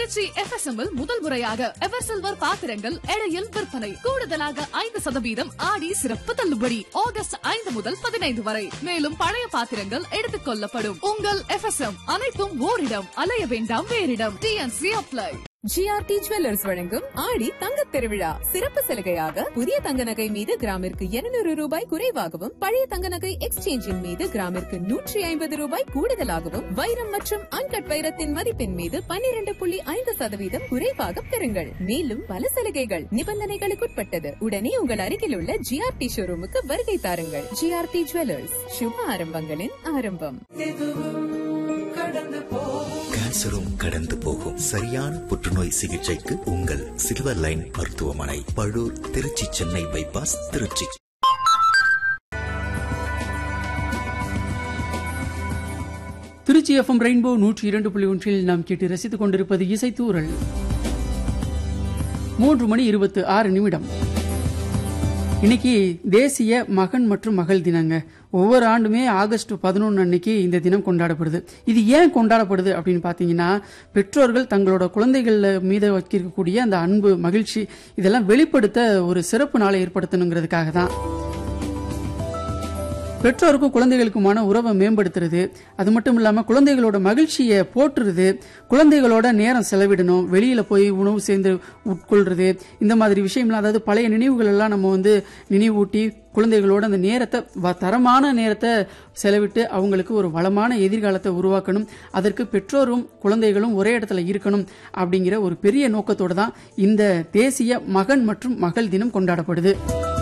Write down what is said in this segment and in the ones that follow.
Trichy FSM இல் முதல் முறையாக ever silver பாத்திரங்கள் எடையில் விற்பனை கூடுதலாக ஐந்து சதவீதம் ஆடி சிறப்பு தள்ளுபடி ஆகஸ்ட் ஐந்து முதல் பதினைந்து வரை மேலும் பழைய பாத்திரங்கள் எடுத்துக் கொள்ளப்படும் உங்கள் FSM அனைத்தும் ஓரிடம் அலைய வேண்டாம் வேறிடம் டிஎன்சி அப்ளை ஜிஆர்டி ஜுவல்லர்ஸ் வழங்கும் ஆடி தங்கத் திருவிழா சிறப்பு சலுகையாக புதிய தங்க நகை மீது கிராமிற்கு 200 ரூபாய் குறைவாகவும் பழைய தங்க நகை எக்ஸ்சேஞ்சின் மீது கிராமிற்கு நூற்றி ஐம்பது ரூபாய் கூடுதலாகவும் வைரம் மற்றும் அன்கட் வைரத்தின் மதிப்பின் மீது 12.5% புள்ளி ஐந்து சதவீதம் குறைவாக பெறுங்கள் மேலும் பல சலுகைகள் நிபந்தனைகளுக்குட்பட்டது உடனே உங்கள் அருகில் உள்ள ஜிஆர்டி ஷோரூமுக்கு வருகை தாருங்கள் ஜிஆர்டி ஜுவல்லர்ஸ் சுப ஆரம்பங்களின் ஆரம்பம் கேன்சரும் கடந்து போகும் சரியான புற்றுநோய் சிகிச்சைக்கு உங்கள் சில்வர் லைன் மருத்துவமனை Palur Tiruchi Chennai bypass Tiruchi Tiruchi FM rainbow நூற்றி இரண்டு புள்ளி ஒன்றில் நாம் கேட்டு ரசித்துக் கொண்டிருப்பது இசைத்தூரல் மூன்று மணி இருபத்து ஆறு நிமிடம் இன்னைக்கு தேசிய மகன் மற்றும் மகள் தினங்க ஒவ்வொரு ஆண்டுமே ஆகஸ்ட் பதினொன்று அன்னைக்கு இந்த தினம் கொண்டாடப்படுது இது ஏன் கொண்டாடப்படுது அப்படின்னு பார்த்தீங்கன்னா பெற்றோர்கள் தங்களோட குழந்தைகள் மீது வைக்கக்கூடிய அந்த அன்பு மகிழ்ச்சி இதெல்லாம் வெளிப்படுத்த ஒரு சிறப்பு நாளை ஏற்படுத்தணுங்கிறதுக்காக தான் பெற்றோருக்கும் குழந்தைகளுக்குமான உறவை மேம்படுத்துறது அது மட்டும் இல்லாமல் குழந்தைகளோட மகிழ்ச்சியை போற்றுறது குழந்தைகளோட நேரம் செலவிடணும் வெளியில் போய் உணவு சேர்ந்து உட்கொள்றது இந்த மாதிரி விஷயம்லாம் அதாவது பழைய நினைவுகள் எல்லாம் நம்ம வந்து நினைவூட்டி குழந்தைகளோட அந்த நேரத்தை வ- தரமான நேரத்தை செலவிட்டு அவங்களுக்கு ஒரு வளமான எதிர்காலத்தை உருவாக்கணும் அதற்கு பெற்றோரும் குழந்தைகளும் ஒரே இடத்துல இருக்கணும் அப்படிங்கிற ஒரு பெரிய நோக்கத்தோட தான் இந்த தேசிய மகன் மற்றும் மகள் தினம் கொண்டாடப்படுது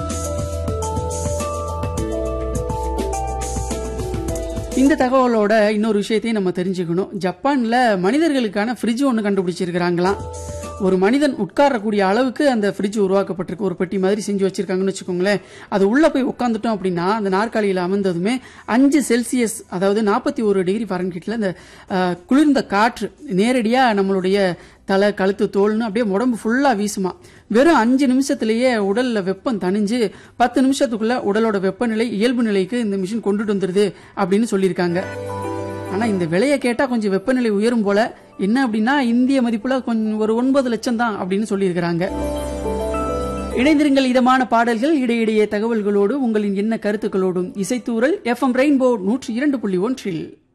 இந்த தகவலோட இன்னொரு விஷயத்தையும் நம்ம தெரிஞ்சுக்கணும் ஜப்பான்ல மனிதர்களுக்கான ஃப்ரிட்ஜ் ஒன்று கண்டுபிடிச்சிருக்கிறாங்களாம் ஒரு மனிதன் உட்காரக்கூடிய அளவுக்கு அந்த ஃப்ரிட்ஜ் உருவாக்கப்பட்டிருக்கு ஒரு பெட்டி மாதிரி செஞ்சு வச்சிருக்காங்கன்னு வச்சுக்கோங்களேன் அது உள்ள போய் உட்காந்துட்டோம் அப்படின்னா அந்த நாற்காலியில் அமர்ந்ததுமே அஞ்சு செல்சியஸ் அதாவது நாற்பத்தி ஒரு டிகிரி ஃபாரன்ஹீட்ல இந்த அஹ், குளிர்ந்த காற்று நேரடியாக நம்மளுடைய தலை கழுத்து தோல்னு அப்படியே உடம்பு ஃபுல்லா வீசுமா வெறும் அஞ்சு நிமிஷத்திலேயே உடல்ல வெப்பம் தணிஞ்சு பத்து நிமிஷத்துக்குள்ள உடலோட வெப்பநிலை இயல்பு நிலைக்கு இந்த மிஷின் கொண்டுட்டு வந்துருது அப்படின்னு சொல்லியிருக்காங்க ஆனா இந்த விலையை கேட்டா கொஞ்சம் வெப்பநிலை உயரும் போல என்ன அப்படின்னா இந்திய மதிப்புல கொஞ்சம் ஒரு ஒன்பது லட்சம் தான் அப்படின்னு சொல்லியிருக்கிறாங்க இணைந்திருங்கள் இதமான பாடல்கள் இடையிடையே தகவல்களோடு உங்களின் என்ன கருத்துக்களோடும் இசைத்தூரல் எஃப்எம் ரெயின்போ நூற்றி இரண்டு புள்ளி ஒன்றில்